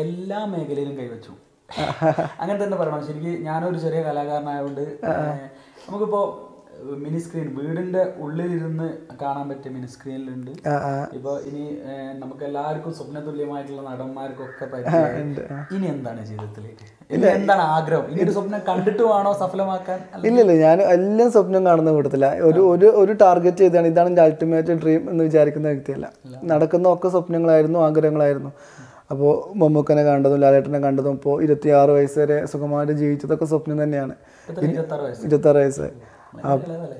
എല്ലാ മേഖലയിലും കൈവച്ചു അങ്ങനെ തന്നെ പറയണം ശരിക്കും ഞാനൊരു ചെറിയ കലാകാരനായതുകൊണ്ട് ഏഹ്, നമുക്കിപ്പോ മിനി സ്ക്രീൻ വീടിന്റെ ഉള്ളിലിരുന്ന് കാണാൻ പറ്റിയ മിനി സ്ക്രീനിലുണ്ട് ആ, ആ. ഇപ്പൊ ഇനി ഏഹ്, നമുക്ക് എല്ലാവർക്കും സ്വപ്ന തുല്യമായിട്ടുള്ള നടന്മാർക്കൊക്കെ പരിചയം ഇനി എന്താണ് ജീവിതത്തിലേക്ക് ഇനി എന്താണ് ആഗ്രഹം ഇനി ഒരു സ്വപ്നം കണ്ടിട്ട് വേണോ സഫലമാക്കാൻ അല്ല ഇല്ല ഇല്ല ഞാൻ എല്ലാം സ്വപ്നം കാണുന്ന കൂട്ടത്തില്ല ഒരു ഒരു ഒരു ടാർഗറ്റ് ചെയ്താണ് ഇതാണ് എൻ്റെ അൾട്ടിമേറ്റ് ഡ്രീം എന്ന് വിചാരിക്കുന്ന വ്യക്തിയല്ല നടക്കുന്ന ഒക്കെ സ്വപ്നങ്ങളായിരുന്നു ആഗ്രഹങ്ങളായിരുന്നു അപ്പോൾ മമ്മൂക്കനെ കണ്ടതും ലാലേട്ടനെ കണ്ടതും ഇപ്പോൾ ഇരുപത്തിയാറ് വയസ്സ് വരെ സുഖമായിട്ട് ജീവിച്ചതൊക്കെ സ്വപ്നം തന്നെയാണ് എത്ര ഇരുപത്താറ് വയസ്സ് ഇരുപത്താറ് വയസ്സ് ഭയങ്കര ഇളയതല്ലേ?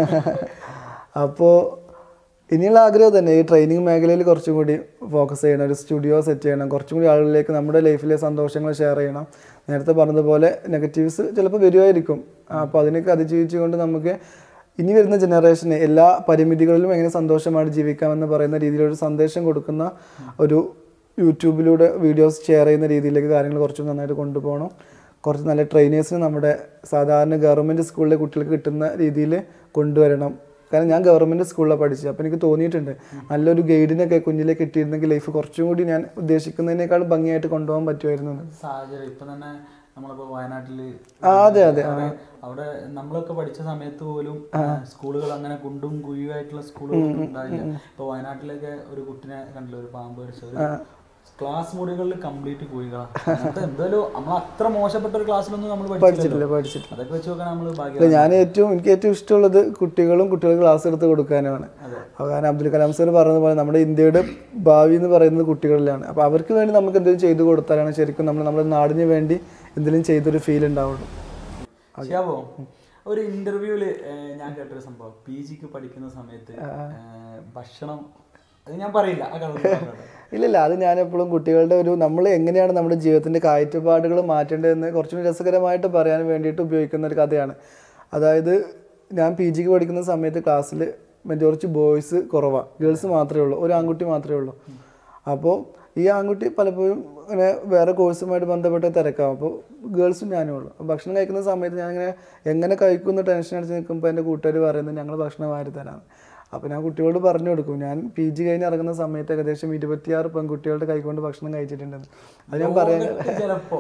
അപ്പോൾ ഇനിയുള്ള ആഗ്രഹം തന്നെ ഈ ട്രെയിനിങ് മേഖലയിൽ കുറച്ചും കൂടി ഫോക്കസ് ചെയ്യണം ഒരു സ്റ്റുഡിയോ സെറ്റ് ചെയ്യണം കുറച്ചും കൂടി ആളുകളിലേക്ക് നമ്മുടെ ലൈഫിലെ സന്തോഷങ്ങൾ ഷെയർ ചെയ്യണം നേരത്തെ പറഞ്ഞതുപോലെ നെഗറ്റീവ്സ് ചിലപ്പോൾ വരുമായിരിക്കും അപ്പോൾ അതിനൊക്കെ അതിജീവിച്ചുകൊണ്ട് നമുക്ക് ഇനി വരുന്ന ജനറേഷന് എല്ലാ പരിമിതികളിലും എങ്ങനെ സന്തോഷമായിട്ട് ജീവിക്കാമെന്ന് പറയുന്ന രീതിയിലൊരു സന്ദേശം കൊടുക്കുന്ന ഒരു യൂട്യൂബിലൂടെ വീഡിയോസ് ഷെയർ ചെയ്യുന്ന രീതിയിലേക്ക് കാര്യങ്ങൾ കുറച്ചും നന്നായിട്ട് കൊണ്ടുപോകണം കുറച്ച് നല്ല ട്രെയിനേഴ്സിന് നമ്മുടെ സാധാരണ ഗവൺമെൻറ് സ്കൂളിലെ കുട്ടികൾക്ക് കിട്ടുന്ന രീതിയിൽ കൊണ്ടുവരണം കാരണം ഞാൻ ഗവൺമെൻറ് സ്കൂളിലാണ് പഠിച്ചത് അപ്പോൾ എനിക്ക് തോന്നിയിട്ടുണ്ട് നല്ലൊരു ഗൈഡിനൊക്കെ കുഞ്ഞിലെ കിട്ടിയിരുന്നെങ്കിൽ ലൈഫ് കുറച്ചും കൂടി ഞാൻ ഉദ്ദേശിക്കുന്നതിനേക്കാളും ഭംഗിയായിട്ട് കൊണ്ടുപോകാൻ പറ്റുമായിരുന്നു എന്ന്. സാഹചര്യം ഇപ്പൊ തന്നെ നമ്മളിപ്പോ വയനാട്ടില് ആ, അതെ അതെ അവിടെ അവിടെ നമ്മളൊക്കെ പഠിച്ച സമയത്ത് പോലും സ്കൂളുകൾ അങ്ങനെ കുണ്ടും കുഴിയുമായിട്ടുള്ള സ്കൂളുകളൊന്നും ഉണ്ടായില്ല ഇപ്പൊ വയനാട്ടിലൊക്കെ ഒരു കുട്ടിനെ കണ്ടില്ല ഒരു പാമ്പ് കടിച്ച ഒരു ക്ലാസ് മുറികളിൽ കംപ്ലീറ്റ് കുഴികളാണ് അങ്ങനത്തെ എന്തായാലും നമ്മൾ അത്ര മോശപ്പെട്ട ഒരു ക്ലാസ്സിലൊന്നും നമ്മൾ പഠിച്ചില്ല പഠിച്ചിട്ടില്ല പഠിച്ചിട്ടില്ല അതൊക്കെ വെച്ച് നോക്കാൻ നമ്മൾ അല്ല, ഭാഗ്യം ഞാൻ ഏറ്റവും എനിക്ക് ഏറ്റവും ഇഷ്ടമുള്ളത് കുട്ടികളും കുട്ടികൾക്ക് ക്ലാസ് എടുത്ത് കൊടുക്കാനുമാണ് അതെ. അപ്പോൾ കാരണം അബ്ദുൽ കലാം സാർ പറഞ്ഞ പോലെ നമ്മുടെ ഇന്ത്യയുടെ ഭാവി എന്ന് പറയുന്നത് കുട്ടികളിലാണ് അപ്പോൾ അവർക്ക് വേണ്ടി നമുക്ക് എന്തെങ്കിലും ചെയ്തു കൊടുത്താലാണ് ശരിക്കും നമ്മൾ നമ്മുടെ നാടിന് വേണ്ടി എന്തെങ്കിലും ചെയ്തൊരു ഫീൽ ഉണ്ടാവുള്ളൂ ശിയാവോ ഒരു ഇന്റർവ്യൂല് ഞാൻ കേട്ടൊരു സംഭവം പി ജിക്ക് പഠിക്കുന്ന സമയത്ത് ഏഹ്, ഭക്ഷണം അത് ഞാൻ പറയില്ല ആ കഥ ഒന്ന് പറഞ്ഞോട്ടെ. ഇല്ലില്ല അത് ഞാൻ എപ്പോഴും കുട്ടികളുടെ ഒരു നമ്മൾ എങ്ങനെയാണ് നമ്മുടെ ജീവിതത്തിൻ്റെ കാഴ്ചപ്പാടുകൾ മാറ്റേണ്ടതെന്ന് കുറച്ചും കൂടി രസകരമായിട്ട് പറയാൻ വേണ്ടിയിട്ട് ഉപയോഗിക്കുന്ന ഒരു കഥയാണ് അതായത് ഞാൻ പി ജിക്ക് പഠിക്കുന്ന സമയത്ത് ക്ലാസ്സിൽ മെജോറിറ്റി ബോയ്സ് കുറവാണ് ഗേൾസ് മാത്രമേ ഉള്ളൂ ഒരു ആൺകുട്ടി മാത്രമേ ഉള്ളൂ അപ്പോൾ ഈ ആൺകുട്ടി പലപ്പോഴും ഇങ്ങനെ വേറെ കോഴ്സുമായിട്ട് ബന്ധപ്പെട്ട് തിരക്കാവും അപ്പോൾ ഗേൾസും ഞാനും ഉള്ളൂ അപ്പോൾ ഭക്ഷണം കഴിക്കുന്ന സമയത്ത് ഞാനിങ്ങനെ എങ്ങനെ കഴിക്കുമെന്ന് ടെൻഷൻ അടിച്ച് നിൽക്കുമ്പോൾ എൻ്റെ കൂട്ടുകാർ പറയുന്നത് ഞങ്ങൾ ഭക്ഷണം വാരി തരാണ് അപ്പോൾ ഞാൻ കുട്ടികളോട് പറഞ്ഞു കൊടുക്കും ഞാൻ പി ജി കഴിഞ്ഞ് ഇറങ്ങുന്ന സമയത്ത് ഏകദേശം ഇരുപത്തിയാറ് പെൺകുട്ടികളുടെ കൈകൊണ്ട് ഭക്ഷണം കഴിച്ചിട്ടുണ്ടെന്ന് അത് ഞാൻ പറയാൻ ലോകത്ത് ചിലപ്പോ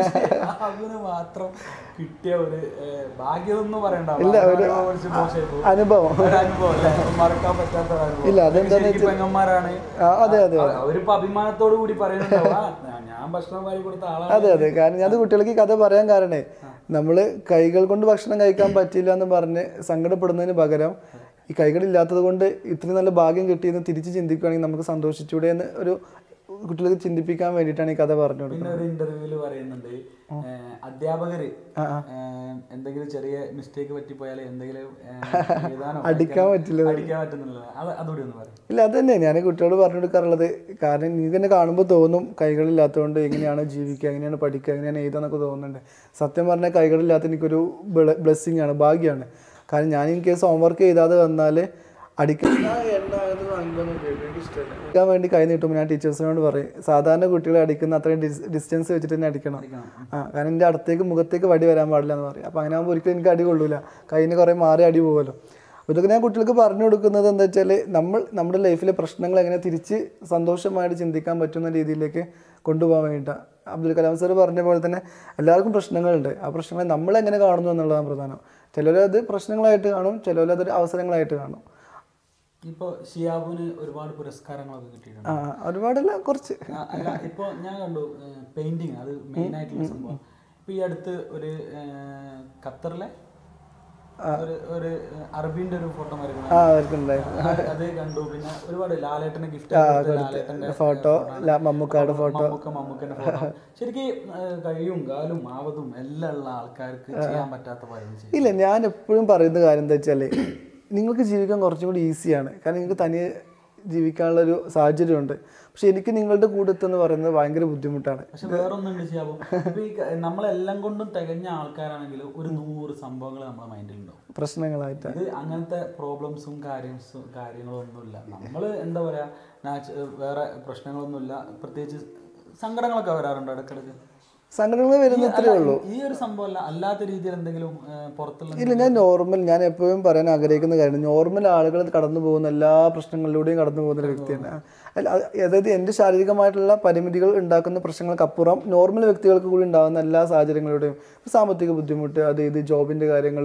അവന് മാത്രം കിട്ടിയ ഒരു ഏഹ്, ഭാഗ്യമൊന്നും പറയണ്ട അവനവനെ കുറിച്ച് മോശമായി പോകും. അനുഭവം ഒരു അനുഭവം അല്ലേ? മറക്കാൻ പറ്റാത്ത ഒരു അനുഭവം. ഇല്ല, അതെന്താന്ന് ശരിക്കും പെങ്ങന്മാരാണ് ആ, അതെ അതെ അവ- അവരിപ്പോ അഭിമാനത്തോടു കൂടി പറയുന്നുണ്ടാവും "ആ, ഞാൻ- ഞാൻ ഭക്ഷണം വാരി കൊടുത്ത ആളാണ് അതെ അതെ കാരണം ഞാൻ അത് കുട്ടികൾക്ക് ഈ കഥ പറയാൻ കാരണേ നമ്മൾ കൈകൾ കൊണ്ട് ഭക്ഷണം കഴിക്കാൻ പറ്റില്ല എന്ന് പറഞ്ഞ് സങ്കടപ്പെടുന്നതിന് പകരം ഈ കൈകളില്ലാത്തത് കൊണ്ട് ഇത്രയും നല്ല ഭാഗ്യം കിട്ടിയെന്ന് തിരിച്ച് ചിന്തിക്കുകയാണെങ്കിൽ നമുക്ക് സന്തോഷിച്ചൂടെ എന്ന് ഒരു കുട്ടികൾക്ക് ചിന്തിപ്പിക്കാൻ വേണ്ടിയിട്ടാണ് ഈ കഥ പറഞ്ഞു കൊടുക്കുന്നത് പിന്നെ ഒരു ഇന്റർവ്യൂല് പറയുന്നുണ്ട് ഏഹ്, അധ്യാപകര് ഏഹ്, എന്തെങ്കിലും ചെറിയ മിസ്റ്റേക്ക് പറ്റിപ്പോയാൽ എന്തെങ്കിലും ഏഹ്, എഴുതാനോ അടിക്കാൻ വായിക്കാനോ പറ്റില്ല അടിക്കാൻ പറ്റുന്നില്ല അത് അതുകൂടി ഒന്ന് പറയും ഇല്ല അത് തന്നെ ഞാൻ കുട്ടികളോട് പറഞ്ഞു കൊടുക്കാറുള്ളത് കാരണം നിങ്ങൾക്ക് തന്നെ കാണുമ്പോൾ തോന്നും കൈകളില്ലാത്തതുകൊണ്ട് എങ്ങനെയാണ് ജീവിക്കുക എങ്ങനെയാണ് പഠിക്കുക എങ്ങനെയാണ് എഴുതാന്നൊക്കെ തോന്നുന്നുണ്ട് സത്യം പറഞ്ഞാൽ കൈകളില്ലാത്ത എനിക്കൊരു ബ്ലെസ്സിങ് ആണ് ഭാഗ്യമാണ് കാരണം ഞാൻ ഇൻ കേസ് ഹോംവർക്ക് ചെയ്താതെ വന്നാൽ അടിക്കാൻ അടിക്കാൻ വേണ്ടി കൈ നീട്ടുമ്പോൾ ഞാൻ ടീച്ചേഴ്സിനോട് പറയും സാധാരണ കുട്ടികളെ അടിക്കുന്ന അത്രയും ഡിസ്റ്റൻസ് വെച്ചിട്ട് തന്നെ അടിക്കണം ആ കാരണം എൻ്റെ അടുത്തേക്ക് മുഖത്തേക്ക് വടി വരാൻ പാടില്ല എന്ന് പറയും അപ്പോൾ അങ്ങനെ ആകുമ്പോൾ ഒരിക്കലും എനിക്ക് അടി കൊള്ളൂല കയ്യിന് കുറേ മാറി അടി പോകുമല്ലോ അപ്പോൾ ഇതൊക്കെ ഞാൻ കുട്ടികൾക്ക് പറഞ്ഞു കൊടുക്കുന്നത് എന്താ വെച്ചാൽ നമ്മൾ നമ്മുടെ ലൈഫിലെ പ്രശ്നങ്ങൾ എങ്ങനെ തിരിച്ച് സന്തോഷമായിട്ട് ചിന്തിക്കാൻ പറ്റുന്ന രീതിയിലേക്ക് കൊണ്ടുപോകാൻ വേണ്ടിയിട്ടാണ് അബ്ദുൽ കലാം സാർ പറഞ്ഞ പോലെ തന്നെ എല്ലാവർക്കും പ്രശ്നങ്ങളുണ്ട് ആ പ്രശ്നങ്ങളെ നമ്മൾ എങ്ങനെ കാണുന്നു എന്നുള്ളതാണ് പ്രധാനം ചിലരത് പ്രശ്നങ്ങളായിട്ട് കാണും ചിലരത് അവസരങ്ങളായിട്ട് കാണും ഇപ്പൊ ഷിയാബുന് ഒരുപാട് പുരസ്കാരങ്ങളൊക്കെ കിട്ടിയിട്ടുണ്ട് ആ ഒരുപാടല്ല കുറച്ച് ആ, അല്ല ഇപ്പൊ ഞാൻ കണ്ടു പെയിന്റിങ് അത് മെയിൻ ആയിട്ടുള്ള സംഭവം ഇപ്പൊ ഈ അടുത്ത് ഒരു ഏഹ്, ഖത്തറിലെ ഒരു ഒരു ഏഹ്, അറബിന്റെ ഒരു ഫോട്ടോ വരയ്ക്കുന്നത് ആ അവർക്കുണ്ടായിരുന്നു അത് അത് കണ്ടു പിന്നെ ഒരുപാട് ലാലേട്ടന് ഗിഫ്റ്റ് ലാലേട്ടന്റെ ഫോട്ടോ മമ്മൂക്കാട് ഫോട്ടോ മമ്മൂക്ക മമ്മൂക്കന്റെ ഫോട്ടോ ശരിക്കും ഏഹ്, കൈയും കാലും ആവതും എല്ലാം ഉള്ള ആൾക്കാർക്ക് ചെയ്യാൻ പറ്റാത്ത പലതും ചെയ്യും ഇല്ല ഞാൻ എപ്പോഴും പറയുന്ന കാര്യം എന്താ വെച്ചാൽ നിങ്ങൾക്ക് ജീവിക്കാൻ കുറച്ചും കൂടി ഈസിയാണ് കാരണം നിങ്ങൾക്ക് തനിയെ ജീവിക്കാനുള്ളൊരു സാഹചര്യമുണ്ട് പക്ഷെ എനിക്ക് നിങ്ങളുടെ കൂടെ എത്തുന്ന പറയുന്നത് ഭയങ്കര ബുദ്ധിമുട്ടാണ് പക്ഷെ വേറൊന്നുണ്ട് ചെയ്യാവും ഇപ്പൊ ഈ ക- നമ്മളെല്ലാം കൊണ്ടും തികഞ്ഞ ആൾക്കാരാണെങ്കിൽ ഒരു നൂറ് സംഭവങ്ങൾ നമ്മുടെ മൈൻഡിലുണ്ടാവും പ്രശ്നങ്ങളായിട്ട് ഇത് അങ്ങനത്തെ പ്രോബ്ലംസും കാര്യംസും കാര്യങ്ങളും ഒന്നുമില്ല നമ്മൾ എന്താ പറയാ നാച്ച- വേറെ പ്രശ്നങ്ങളൊന്നുമില്ല പ്രത്യേകിച്ച് സങ്കടങ്ങളൊക്കെ വരാറുണ്ട് ഇടയ്ക്കിടയ്ക്ക് സങ്കടങ്ങൾ വരുന്ന ഇത്രയേ ഉള്ളൂ ഈ ഒരു സംഭവം അല്ല അല്ലാത്ത രീതിയിൽ എന്തെങ്കിലും ആ, പുറത്തുള്ള ഇല്ല ഞാൻ നോർമൽ ഞാൻ എപ്പോഴും പറയാൻ ആഗ്രഹിക്കുന്ന കാര്യം നോർമൽ ആളുകൾ കടന്നു പോകുന്ന എല്ലാ പ്രശ്നങ്ങളിലൂടെയും കടന്നു പോകുന്ന ഒരു വ്യക്തിയാണ് അല്ല അത് അതായത് എൻ്റെ ശാരീരികമായിട്ടുള്ള പരിമിതികൾ ഉണ്ടാക്കുന്ന പ്രശ്നങ്ങൾക്കപ്പുറം നോർമൽ വ്യക്തികൾക്ക് കൂടി ഉണ്ടാകുന്ന എല്ലാ സാഹചര്യങ്ങളുടെയും ഇപ്പൊ സാമ്പത്തിക ബുദ്ധിമുട്ട് അത് ഇത് ജോബിൻ്റെ കാര്യങ്ങൾ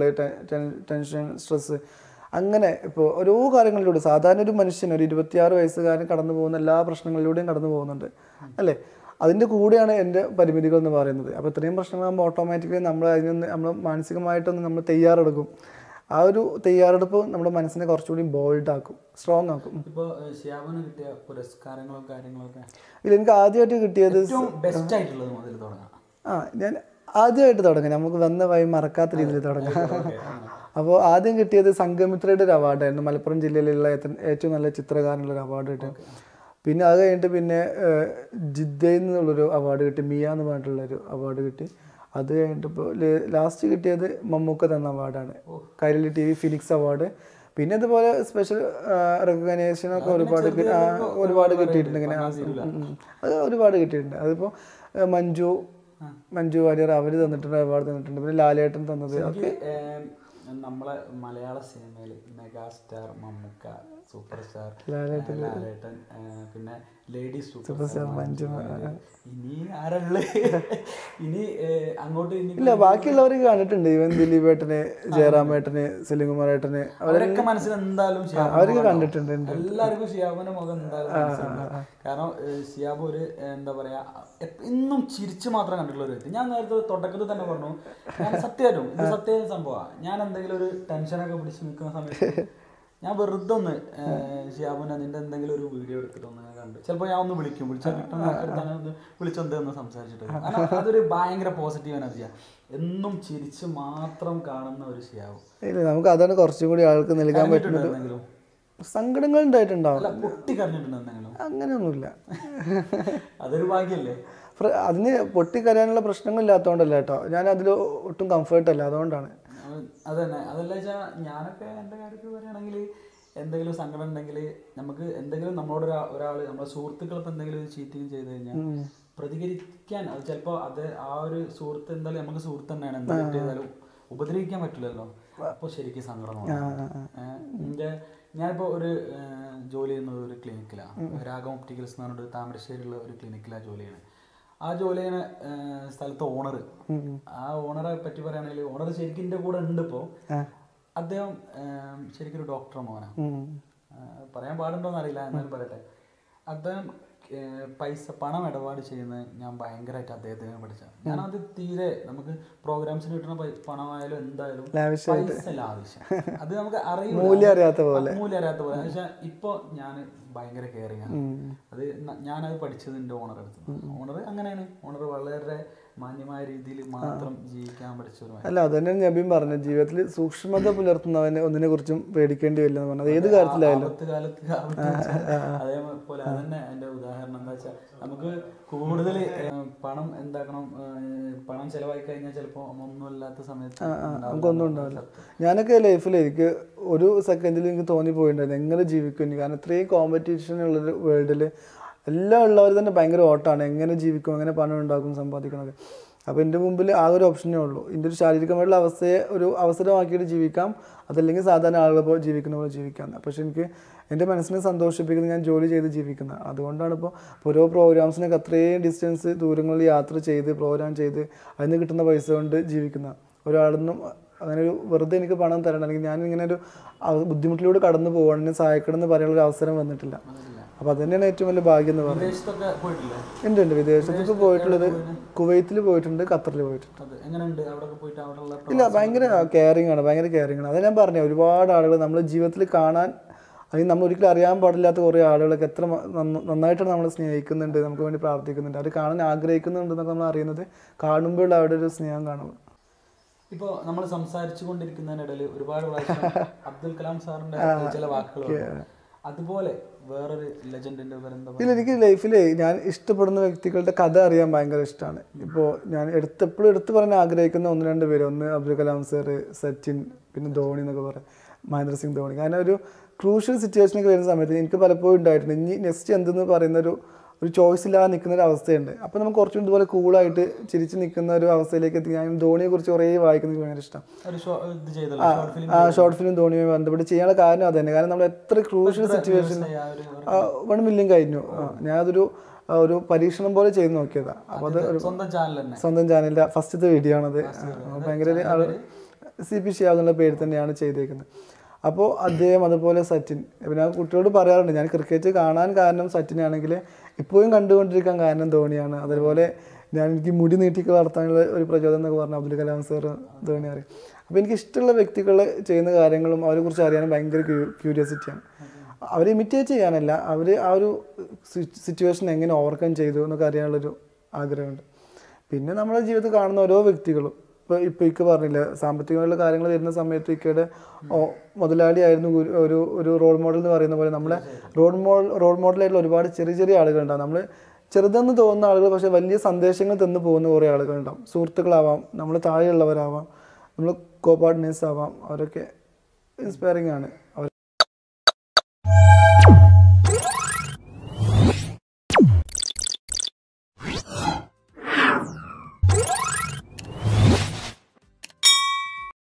ടെൻഷൻ സ്ട്രെസ്സ് അങ്ങനെ ഇപ്പോൾ ഓരോ കാര്യങ്ങളിലൂടെ സാധാരണ ഒരു മനുഷ്യൻ ഒരു ഇരുപത്തിയാറ് വയസ്സുകാരൻ കടന്നു പോകുന്ന എല്ലാ പ്രശ്നങ്ങളിലൂടെയും കടന്നു പോകുന്നുണ്ട് അല്ലേ അതിൻ്റെ കൂടെയാണ് എൻ്റെ പരിമിതികൾ എന്ന് പറയുന്നത് അപ്പോൾ ഇത്രയും പ്രശ്നങ്ങളാകുമ്പോൾ ഓട്ടോമാറ്റിക്കലി നമ്മൾ അതിൽ നിന്ന് നമ്മൾ മാനസികമായിട്ടൊന്ന് നമ്മൾ തയ്യാറെടുക്കും ആ ഒരു തയ്യാറെടുപ്പ് നമ്മുടെ മനസ്സിനെ കുറച്ചുകൂടി ബോൾഡ് ആക്കും സ്ട്രോങ് ആക്കും ഇപ്പൊ ഷിയാബിന് കിട്ടിയ പുരസ്കാരങ്ങളും കാര്യങ്ങളൊക്കെ ഇതിൽ എനിക്ക് ആദ്യമായിട്ട് കിട്ടിയത് ഏറ്റവും ബെസ്റ്റ് ആയിട്ടുള്ളത് മുതൽ തുടങ്ങാം ആ ഞാൻ ആദ്യമായിട്ട് തുടങ്ങാം നമുക്ക് വന്ന വഴി മറക്കാത്ത രീതിയിൽ തുടങ്ങാം അപ്പോൾ ആദ്യം കിട്ടിയത് സംഗമിത്രയുടെ ഒരു അവാർഡായിരുന്നു മലപ്പുറം ജില്ലയിലുള്ള ഏറ്റ- ഏറ്റവും നല്ല ചിത്രകാരനുള്ള ഒരു അവാർഡ് കിട്ടി പിന്നെ അത് കഴിഞ്ഞിട്ട് പിന്നെ ഏഹ്, ജിദ്ദയിൽ നിന്നുള്ളൊരു അവാർഡ് കിട്ടി മിയ എന്ന് പറഞ്ഞിട്ടുള്ളൊരു അവാർഡ് കിട്ടി അത് കഴിഞ്ഞിട്ട് ഇപ്പോൾ ലാസ്റ്റ് കിട്ടിയത് മമ്മൂക്ക തന്ന അവാർഡാണ് Kairali T V Phoenix award പിന്നെ ഇതുപോലെ സ്പെഷ്യൽ റെക്കഗ്നേഷൻ ഒക്കെ ഒരുപാട് കി- ആ, ഒരുപാട് കിട്ടിയിട്ടുണ്ട് ഇങ്ങനെ ആ, ഉം, ഉം. അത് ഒരുപാട് കിട്ടിയിട്ടുണ്ട് അതിപ്പോൾ ഏഹ്, മഞ്ജു മഞ്ജു വാര്യർ അവർ തന്നിട്ടുണ്ട് അവാർഡ് തന്നിട്ടുണ്ട് പിന്നെ ലാലേട്ടൻ തന്നത് എനിക്ക് ഏം, നമ്മളെ മലയാള സിനിമയിൽ megastar Mammukka super star Lalettan ഏ, പിന്നെ ലേഡി സൂപ്പർ സ്റ്റാർ മഞ്ജു ഇനി ആരുള്ള ഇനി ഏ, അങ്ങോട്ട് ഇനി ഇല്ല ബാക്കിയുള്ളവർക്ക് കണ്ടിട്ടുണ്ട് ഇവൻ ദിലീപേട്ടന് ജയറാമേട്ടന് സെലിംകുമാറേട്ടന് അവരൊക്കെ മനസ്സിൽ എന്തായാലും ഷിയാബ് അവർക്ക് കണ്ടിട്ടുണ്ട് എല്ലാവർക്കും ഷിയാബിന്റെ മുഖം എന്തായാലും മനസ്സിലുണ്ട്. കാരണം ഏഹ്, ഷിയാബ് ഒരു ഏഹ്, എന്താ പറയാ എപ്പ- എന്നും ചിരിച്ചു മാത്രം കണ്ടിട്ടുള്ള ഒരു വ്യക്തി ഞാൻ നേരത്തെ തുടക്കത്തിൽ തന്നെ പറഞ്ഞു ഞാൻ സത്യമായിട്ടും ഇത് സത്യ സംഭവമാണ് ഞാൻ എന്തെങ്കിലും ഒരു ടെൻഷനൊക്കെ പിടിച്ച് നിൽക്കുന്ന സമയത്ത് ഞാൻ വെറുതെ ഒന്ന് ഏഹ്, ഷിയാബിനെ നിന്റെ എന്തെങ്കിലും ഒരു വീഡിയോ എടുത്തിട്ടൊന്ന് ഞാൻ കണ്ടു ചിലപ്പോൾ ഞാൻ ഒന്ന് വിളിക്കും വിളിച്ചാൽ കിട്ടുന്ന ആൾക്കാർ ഒന്ന് വിളിച്ചൊന്ന് സംസാരിച്ചിട്ട് വരും. കാരണം അതൊരു ഭയങ്കര പോസിറ്റീവ് എനർജിയാണ് എന്നും ചിരിച്ച് മാത്രം കാണുന്ന ഒരു ഷിയാബ് ഇല്ല നമുക്ക് അതാണ് കുറച്ചും കൂടി ആൾക്ക് നൽകാൻ പറ്റുന്നത് എന്തെങ്കിലും സങ്കടങ്ങൾ ഉണ്ടായിട്ടുണ്ടാവും അല്ല പൊട്ടി കരഞ്ഞിട്ടുണ്ട് എന്തെങ്കിലും അങ്ങനെയൊന്നുമില്ല അതൊരു ഭാഗ്യല്ലേ പ്ര- അതിന് പൊട്ടിക്കരയാനുള്ള പ്രശ്നങ്ങളില്ലാത്തതുകൊണ്ടല്ല കേട്ടോ ഞാൻ അതിൽ ഒട്ടും കംഫർട്ട് അല്ല അതുകൊണ്ടാണ് അവൻ- അതന്നെ അതല്ല വെച്ചാൽ ഞാനൊക്കെ എൻ്റെ കാര്യത്തിൽ പറയുകയാണെങ്കിൽ എന്തെങ്കിലും സങ്കടം ഉണ്ടെങ്കിൽ നമുക്ക് എന്തെങ്കിലും നമ്മളോട് ഒരാ- ഒരാൾ നമ്മുടെ സുഹൃത്തുക്കൾ ഇപ്പം എന്തെങ്കിലും ഒരു ചീറ്റിങ് ചെയ്ത് കഴിഞ്ഞാൽ പ്രതികരിക്കാൻ അത് ചിലപ്പോൾ അത് ആ ഒരു സുഹൃത്ത് എന്തായാലും നമുക്ക് സുഹൃത്ത് തന്നെയാണ് എന്താ ചെയ്താലും ഉപദ്രവിക്കാൻ പറ്റില്ലല്ലോ അപ്പോൾ ശരിക്കും സങ്കടം തോന്നും. ഏഹ് എൻ്റെ ഞാനിപ്പോൾ ഒരു ഏഹ്, ജോലി ചെയ്യുന്നത് ഒരു ക്ലിനിക്കിലാണ് രാഗം ഒപ്റ്റിക്കൽസ് എന്ന് പറഞ്ഞിട്ട് താമരശ്ശേരിയുള്ള ഒരു ക്ലിനിക്കിലാണ് ജോലി ചെയ്യുന്നത് ആ ജോലി ചെയ്യുന്ന ഏഹ്, സ്ഥലത്തെ ഓണർ ആ ഓണറെ പറ്റി പറയുകയാണെങ്കിൽ ഓണർ ശരിക്കും എൻ്റെ കൂടെ ഉണ്ട് ഇപ്പോൾ അദ്ദേഹം ഏഹ്, ശരിക്കും ഒരു ഡോക്ടർ മോനാണ് ഉം. ഏഹ്, പറയാൻ പാടുണ്ടോന്ന് അറിയില്ല എന്നാലും പറയട്ടെ അദ്ദേഹം ഏഹ്, പൈസ പണം ഇടപാട് ചെയ്യുന്നത് ഞാൻ ഭയങ്കരമായിട്ട് അദ്ദേഹത്തിന് പഠിച്ച ഞാനത് തീരെ നമുക്ക് പ്രോഗ്രാംസിന് കിട്ടുന്ന പൈ- പണമായാലും എന്തായാലും പൈസ അല്ല ആവശ്യം അത് നമുക്ക് അറിയില്ല മൂല്യം അറിയാത്ത പോലെ മൂല്യം അറിയാത്ത പോലെ പക്ഷെ ഇപ്പൊ ഞാൻ ഭയങ്കര കെയറിങ് ആണ് അത് ന- ഞാനത് പഠിച്ചത് എൻ്റെ ഓണർ അടുത്ത് ഓണർ അങ്ങനെയാണ് ഓണർ വളരെ മാന്യമായ രീതിയിൽ മാത്രം ജീവിക്കാൻ പഠിച്ച ഒരു അല്ല അത് തന്നെ നബീം പറഞ്ഞു ജീവിതത്തിൽ സൂക്ഷ്മത പുലർത്തുന്നവനെ ഒന്നിനെ കുറിച്ചും പേടിക്കേണ്ടി വരില്ല എന്ന് പറഞ്ഞത് ഏത് കാര്യത്തിലായാലും ആപത്ത് കാലത്ത് ആപത്ത് വെച്ചാൽ അതേപോലെ അതന്നെ അതിന്റെ ഉദാഹരണം എന്താ വെച്ചാൽ നമുക്ക് കൂടുതൽ പണം എന്താക്കണം ഏഹ്, പണം ചെലവായി കഴിഞ്ഞാൽ ചിലപ്പോൾ ഒന്നുമില്ലാത്ത സമയത്ത് നമുക്കൊന്നും ഉണ്ടാവില്ല ഞാനൊക്കെ ലൈഫിൽ എനിക്ക് ഒരു സെക്കൻഡിൽ എനിക്ക് തോന്നിപ്പോയിട്ടുണ്ടായിരുന്നു എങ്ങനെ ജീവിക്കും ഇനി കാരണം ഇത്രയും കോമ്പറ്റീഷൻ ഉള്ളൊരു വേൾഡിൽ എല്ലാം ഉള്ളവർ തന്നെ ഭയങ്കര ഓട്ടമാണ് എങ്ങനെ ജീവിക്കും എങ്ങനെ പണം ഉണ്ടാക്കും സമ്പാദിക്കണമൊക്കെ അപ്പോൾ എൻ്റെ മുമ്പിൽ ആ ഒരു ഓപ്ഷനേ ഉള്ളൂ എൻ്റെ ഒരു ശാരീരികമായിട്ടുള്ള അവസ്ഥയെ ഒരു അവസരമാക്കിയിട്ട് ജീവിക്കാം അതല്ലെങ്കിൽ സാധാരണ ആളുകൾ പോലെ ജീവിക്കുന്ന പോലെ ജീവിക്കാം പക്ഷെ എനിക്ക് എൻ്റെ മനസ്സിനെ സന്തോഷിപ്പിക്കുന്നത് ഞാൻ ജോലി ചെയ്ത് ജീവിക്കുന്ന അതുകൊണ്ടാണ് ഇപ്പോൾ ഓരോ പ്രോഗ്രാംസിനൊക്കെ അത്രയും ഡിസ്റ്റൻസ് ദൂരങ്ങളിൽ യാത്ര ചെയ്ത് പ്രോഗ്രാം ചെയ്ത് അതിന് കിട്ടുന്ന പൈസ കൊണ്ട് ജീവിക്കുന്ന ഒരാളൊന്നും അങ്ങനെ ഒരു വെറുതെ എനിക്ക് പണം തരണം അല്ലെങ്കിൽ ഞാൻ ഇങ്ങനെ ഒരു അവ- ബുദ്ധിമുട്ടിലൂടെ കടന്നു പോകണം എന്നെ സഹായിക്കണം എന്ന് പറയാനുള്ള ഒരു അവസരം വന്നിട്ടില്ല അപ്പോൾ അത് തന്നെയാണ് ഏറ്റവും വലിയ ഭാഗ്യം എന്ന് പറയുന്നത് വിദേശത്തൊക്കെ പോയിട്ടില്ലേ ഉണ്ട് ഉണ്ട് വിദേശത്തേക്ക് പോയിട്ടുള്ളത് കുവൈത്തിൽ പോയിട്ടുണ്ട് ഖത്തറിൽ പോയിട്ടുണ്ട് അത് എങ്ങനെയുണ്ട് അവിടെ പോയിട്ട് അവിടെ ഉള്ള ഇല്ല ഭയങ്കര കെയറിങ് ആണ് ഭയങ്കര കെയറിങ് ആണ് അത് ഞാൻ പറഞ്ഞു ഒരുപാട് ആളുകൾ നമ്മൾ ജീവിതത്തിൽ കാണാൻ അല്ലെങ്കിൽ നമ്മൾ ഒരിക്കലും അറിയാൻ പാടില്ലാത്ത കുറേ ആളുകളൊക്കെ എത്ര മ- നന്ന- നന്നായിട്ടാണ് നമ്മൾ സ്നേഹിക്കുന്നുണ്ട് നമുക്ക് വേണ്ടി പ്രാർത്ഥിക്കുന്നുണ്ട് അവർ കാണാൻ ആഗ്രഹിക്കുന്നുണ്ട് എന്നൊക്കെ നമ്മൾ അറിയുന്നത് കാണുമ്പോൾ അവിടെ ഒരു സ്നേഹം കാണും ഇപ്പോ നമ്മൾ സംസാരിച്ചു കൊണ്ടിരിക്കുന്നതിനിടയിൽ ഒരുപാട് പ്രാവശ്യം അബ്ദുൽ കലാം സാറിന്റെ ചില വാക്കുകൾ വന്നു. അതുപോലെ വേറൊരു ലെജൻഡിന്റെ പേരെന്താ ഇല്ല എനിക്ക് ലൈഫിൽ ഞാൻ ഇഷ്ടപ്പെടുന്ന വ്യക്തികളുടെ കഥ അറിയാൻ ഭയങ്കര ഇഷ്ടമാണ് ഇപ്പോൾ ഞാൻ എടുത്ത് എപ്പോഴും എടുത്തു പറയാൻ ആഗ്രഹിക്കുന്ന ഒന്ന് രണ്ട് പേര് ഒന്ന് അബ്ദുൽ കലാം സാർ സച്ചിൻ പിന്നെ ധോണി എന്നൊക്കെ പറയാം മഹേന്ദ്ര സിംഗ് ധോണി കാരണം ഒരു ക്രൂഷ്യൽ സിറ്റുവേഷനൊക്കെ വരുന്ന സമയത്ത് എനിക്ക് പലപ്പോഴും ഉണ്ടായിട്ടുണ്ട് ഇനി നെക്സ്റ്റ് എന്തെന്ന് പറയുന്ന ഒരു ഒരു ചോയ്സ് ഇല്ലാതെ നിൽക്കുന്ന ഒരു അവസ്ഥയുണ്ട് അപ്പോൾ നമുക്ക് കുറച്ചും ഇതുപോലെ കൂളായിട്ട് ചിരിച്ച് നിൽക്കുന്ന ഒരു അവസ്ഥയിലേക്ക് എത്തി ഞാൻ ധോണിയെ കുറിച്ച് കുറേ വായിക്കുന്നത് എനിക്ക് ഭയങ്കര ഇഷ്ടം ഒരു ഷോ ഇത് ചെയ്തല്ലോ ഷോർട്ട് ഫിലിം ആ ഷോർട്ട് ഫിലിം ധോണിയുമായി ബന്ധപ്പെട്ട് ചെയ്യാനുള്ള കാരണം അത് തന്നെ കാരണം നമ്മൾ എത്ര ക്രൂഷ്യൽ സിറ്റുവേഷൻ ആ ഒരു വൺ മില്യൺ കഴിഞ്ഞു ആ, ഞാനതൊരു ആ, ഒരു പരീക്ഷണം പോലെ ചെയ്ത് നോക്കിയതാണ് അപ്പോൾ അത് ഒരു സ്വന്തം ചാനൽ തന്നെ സ്വന്തം ചാനലിൻ്റെ ഫസ്റ്റത്തെ വീഡിയോ ആണത് ആ, ഭയങ്കര ഒരു ആള് സി പി ഷിയാബ് എന്നുള്ള പേര് തന്നെയാണ് ചെയ്തേക്കുന്നത് അപ്പോൾ അദ്ദേഹം അതുപോലെ സച്ചിൻ ഇപ്പം ഞാൻ കുട്ടികളോട് പറയാറുണ്ട് ഞാൻ ക്രിക്കറ്റ് കാണാൻ കാരണം സച്ചിനാണെങ്കിൽ ഇപ്പോഴും കണ്ടുകൊണ്ടിരിക്കാൻ കാരണം ധോണിയാണ് അതുപോലെ ഞാൻ എനിക്ക് മുടി നീട്ടി വളർത്താനുള്ള ഒരു പ്രചോദനം എന്നൊക്കെ പറഞ്ഞാൽ അബ്ദുൽ കലാം സാർ ധോണി അറിയും അപ്പോൾ എനിക്ക് ഇഷ്ടമുള്ള വ്യക്തികൾ ചെയ്യുന്ന കാര്യങ്ങളും അവരെ കുറിച്ച് അറിയാനും ഭയങ്കര ക്യൂരിയോസിറ്റിയാണ് അവരെ ഇമിറ്റേറ്റ് ചെയ്യാനല്ല അവർ ആ ഒരു സിറ്റുവേഷൻ എങ്ങനെ ഓവർകം ചെയ്തു എന്നൊക്കെ അറിയാനുള്ളൊരു ആഗ്രഹമുണ്ട് പിന്നെ നമ്മുടെ ജീവിതത്തിൽ കാണുന്ന ഓരോ വ്യക്തികളും ഇപ്പോൾ ഇപ്പോൾ ഇക്ക പറഞ്ഞില്ല സാമ്പത്തികമായിട്ടുള്ള കാര്യങ്ങൾ വരുന്ന സമയത്ത് ഇക്കയുടെ ഓ- മുതലാളിയായിരുന്നു ഗുരു- ഒരു ഒരു റോൾ മോഡൽ എന്ന് പറയുന്ന പോലെ നമ്മുടെ റോൾ മോഡൽ റോൾ മോഡലായിട്ടുള്ള ഒരുപാട് ചെറിയ ചെറിയ ആളുകളുണ്ടാവും നമ്മൾ ചെറുതെന്ന് തോന്നുന്ന ആളുകൾ പക്ഷേ വലിയ സന്ദേശങ്ങൾ തന്നു പോകുന്ന കുറേ ആളുകളുണ്ടാവും സുഹൃത്തുക്കളാവാം നമ്മൾ താഴെയുള്ളവരാവാം നമ്മൾ കോ പാർട്ട്നേഴ്സ് ആവാം അവരൊക്കെ ഇൻസ്പയറിംഗ് ആണ് അവർ